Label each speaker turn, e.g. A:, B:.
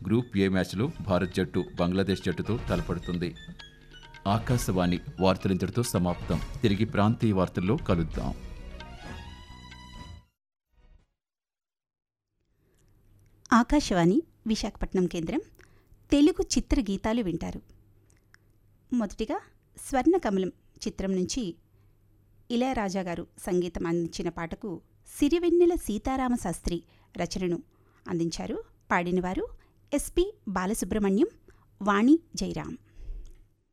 A: group A మ్యాచ్లో భారత్ జట్టు బంగ్లాదేశ్ జట్టుతో తలపడుతుంది ఆకాశవాణి వార్తలింతటితో సమాప్తం తిరిగి ప్రాంతీయ వార్తల్లో కలుద్దాం
B: ఆకాశవాణి విశాఖపట్నం కేంద్రం తెలుగు చిత్ర గీతాలు వింటారు మొదటిగా స్వర్ణకమలం చిత్రం నుంచి ఇళయరాజా గారు సంగీతం అందించిన పాటకు సిరివెన్నెల సీతారామ శాస్త్రి రచనను అందించారు పాడినవారు ఎస్పి బాలసుబ్రహ్మణ్యం వాణి జయరాం